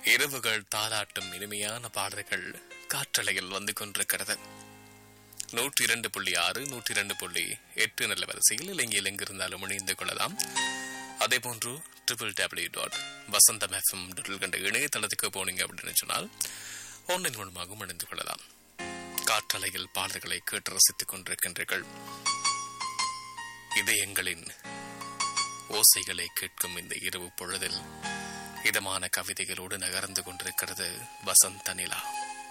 இரவுகள் தாளாட்டும் இனிமையான பாடல்கள் காற்றலையில் வந்து கொண்டிருக்கிறது நூற்றி இரண்டு புள்ளி ஆறு நூற்றி இரண்டு புள்ளி எட்டு நல்ல வரிசையில் இலங்கையில் எங்கிருந்தாலும் இணைந்து கொள்ளலாம் அதே போன்று triple W dot Vasantham FM கண்ட இணையதளத்துக்கு போனீங்க அப்படின்னு சொன்னால் ஆன்லைன் மூலமாகவும் இணைந்து கொள்ளலாம் காற்றலையில் பாடல்களை கேட்டு ரசித்துக் கொண்டிருக்கின்றீர்கள் இதயங்களின் ஓசைகளை கேட்கும் இந்த இரவு பொழுதில் இதமான கவிதைகளோடு நகர்ந்து கொண்டிருக்கிறது வசந்த நிலா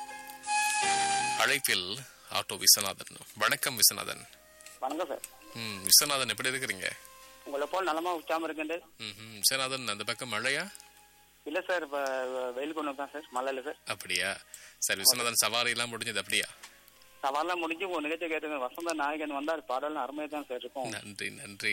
அழைப்பில் ஆட்டோ விஸ்வநாதன் வணக்கம் விஸ்வநாதன் வணக்கம் சார் ம் விஸ்வநாதன் எப்படி இருக்கிறீங்க உங்களை போல் நலமா உச்சாம இருக்கேன் ம் விஸ்வநாதன் அந்த பக்கம் மழையா இல்ல சார் இப்ப வெயில் கொண்டு தான் சார் மழை இல்ல சார் அப்படியா சரி விஸ்வநாதன் சவாரி எல்லாம் முடிஞ்சது அப்படியா சவால்லாம் முடிஞ்சு உங்க நிகழ்ச்சி கேட்டுங்க வசந்த நாயகன் வந்தார் பாடலாம் அருமையா தான் சார் இருக்கும் நன்றி நன்றி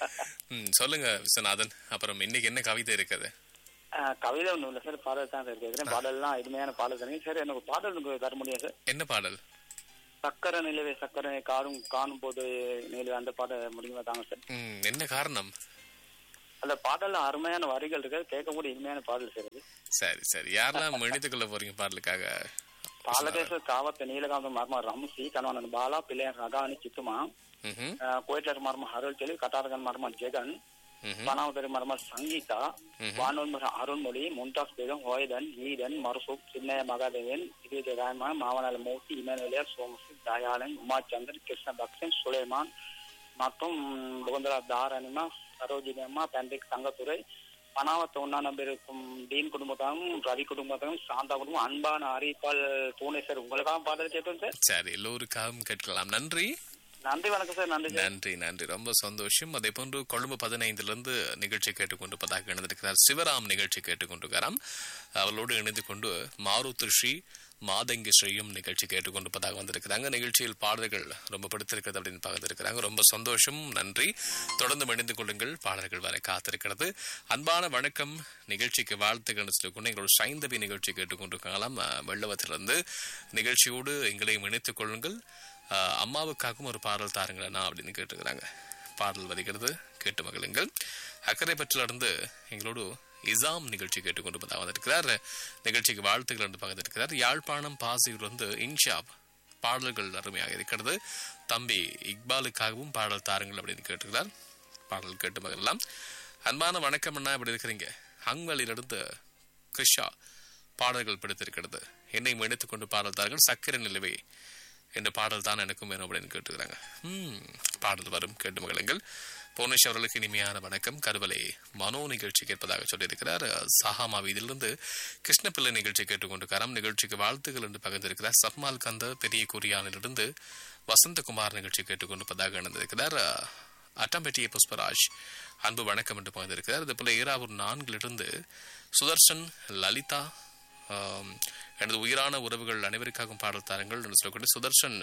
ம் சொல்லுங்க விஸ்வநாதன் அப்புறம் இன்னைக்கு என்ன கவிதை இருக்குது அஹ், கவிதை ஒண்ணும் இல்ல சார் பாடல் தான் சார் கேட்கிறேன் பாடல்லாம் இனிமையான பாடல் தரீங்க சார் எனக்கு பாடல் உங்களுக்கு தர முடியும் சார் என்ன பாடல் சக்கரை நிலவே சக்கரை காரும் காணும் போது நிலவே அந்த பாடல் முடியுமா தாங்க சார் ம் என்ன காரணம் அந்த பாடல்ல அருமையான வரிகள் இருக்கு கேட்கக்கூடிய இனிமையான பாடல் சார் இது சரி சரி யாரெல்லாம் இணைத்துக் கொள்ள போறீங்க பாடலுக்காக பாலகேச காவத்த நீலகாந்த மர்ம ரம்சி கணவன் பாலா பிள்ளையன் ரகானி சித்துமா ம்ஹும், கோயிட்டர் மர்ம அருள் தெளி கட்டாரகன் மர்ம ஜெகன் ம்ஹும். பனாவதரி மர்ம சங்கீதா வானொன்மர அருண்மொழி மும்தாஸ் பேகம் ஹோயதன் ஈடன் மருசூப் சின்னைய மகாதேவன் இது ராயமான் மாவனால மூர்த்தி இமனுலியர் சோமசி தயாளன் உமாச்சந்தர் கிருஷ்ண பக்சன் சுலைமான் மற்றும் புகந்தரா தாரணிமா சரோஜினி அம்மா பெண்டிக் தங்கத்துறை பனாவத்த ஒன்னாம் இருக்கும் டீன் குடும்பத்தாரும் ரவி குடும்பத்தாரும் சாந்தா குடும்பம் அன்பான அறிவிப்பால் பூனேஸ்வர் உங்களுக்காக பாடல் கேட்பேன் சார் சரி எல்லோருக்காகவும் கேட்கலாம் நன்றி நன்றி வணக்கம் சார் நன்றி சார் நன்றி நன்றி ரொம்ப சந்தோஷம் அதே போன்று கொழும்பு பதினைந்துல இருந்து நிகழ்ச்சி கேட்டுக்கொண்டிருப்பதாக இணைந்திருக்கிறார் சிவராம் நிகழ்ச்சி கேட்டுக்கொண்டிருக்கிறார் அவளோடு இணைந்து கொண்டு மாருத் ஸ்ரீ மாதங்கி ஸ்ரீயும் நிகழ்ச்சி கேட்டுக்கொண்டிருப்பதாக வந்திருக்கிறாங்க நிகழ்ச்சியில் பாடல்கள் ரொம்ப பிடித்திருக்கிறது அப்படின்னு பார்த்துருக்கிறாங்க ரொம்ப சந்தோஷம் நன்றி தொடர்ந்து இணைந்து கொள்ளுங்கள் பாடல்கள் வரை காத்திருக்கிறது அன்பான வணக்கம் நிகழ்ச்சிக்கு வாழ்த்துக்கள் சொல்லிக்கொண்டு எங்களோட சைந்தவி நிகழ்ச்சி கேட்டுக்கொண்டிருக்கலாம் வெள்ளவத்திலிருந்து நிகழ்ச்சியோடு எங்களையும் இணைத்துக் கொள்ளுங்கள் ஆஹ் அம்மாவுக்காகவும் ஒரு பாடல் தாருங்களேண்ணா அப்படின்னு கேட்டுக்கிறாங்க பாடல் வருகிறது கேட்டு மகிழுங்கள் அக்கறை இருந்து எங்களோடு இசாம் நிகழ்ச்சி கேட்டுக்கொண்டு வந்திருக்கிறார் நிகழ்ச்சிக்கு வாழ்த்துக்கள் என்று பகிர்ந்திருக்கிறார் யாழ்ப்பாணம் பாசியூர் வந்து இன்ஷாப் பாடல்கள் அருமையாக இருக்கிறது தம்பி இக்பாலுக்காகவும் பாடல் தாருங்கள் அப்படின்னு கேட்டுக்கிறார் பாடல் கேட்டு மகிழலாம் அன்பான வணக்கம் அண்ணா எப்படி இருக்கிறீங்க அங்கலிலிருந்து கிருஷா பாடல்கள் பிடித்திருக்கிறது என்னை இணைத்துக் கொண்டு பாடல் தாருங்கள் சக்கரை நிலவே என்ற பாடல் தான் எனக்கும் வேணும் அப்படின்னு கேட்டுக்கிறாங்க ம் பாடல் வரும் கேட்டு மகளுங்கள் புவனேஷ் அவர்களுக்கு இனிமையான வணக்கம் கருவலை மனோ நிகழ்ச்சி கேட்பதாக சொல்லியிருக்கிறார் சஹாமா வீதியிலிருந்து கிருஷ்ணபிள்ளை நிகழ்ச்சி கேட்டுக்கொண்டிருக்காராம் நிகழ்ச்சிக்கு வாழ்த்துக்கள் என்று பகிர்ந்திருக்கிறார் சப்மால் கந்த பெரிய குரியானிலிருந்து வசந்தகுமார் நிகழ்ச்சி கேட்டுக்கொண்டிருப்பதாக இணைந்திருக்கிறார் அட்டம்பெட்டிய புஷ்பராஜ் அன்பு வணக்கம் என்று பகிர்ந்திருக்கிறார் அதே போல ஈராவூர் நான்கிலிருந்து சுதர்ஷன் லலிதா ஆம், எனது உயிரான உறவுகள் அனைவருக்காகவும் பாடல் தாருங்கள் என்று சொல்லக்கூடிய சுதர்ஷன்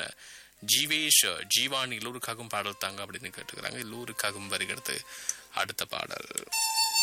ஜீவேஷ் ஜீவான் எல்லோருக்காகவும் பாடல் தாங்க அப்படின்னு கேட்டுக்கிறாங்க எல்லோருக்காகவும் வருகிறது அடுத்த பாடல்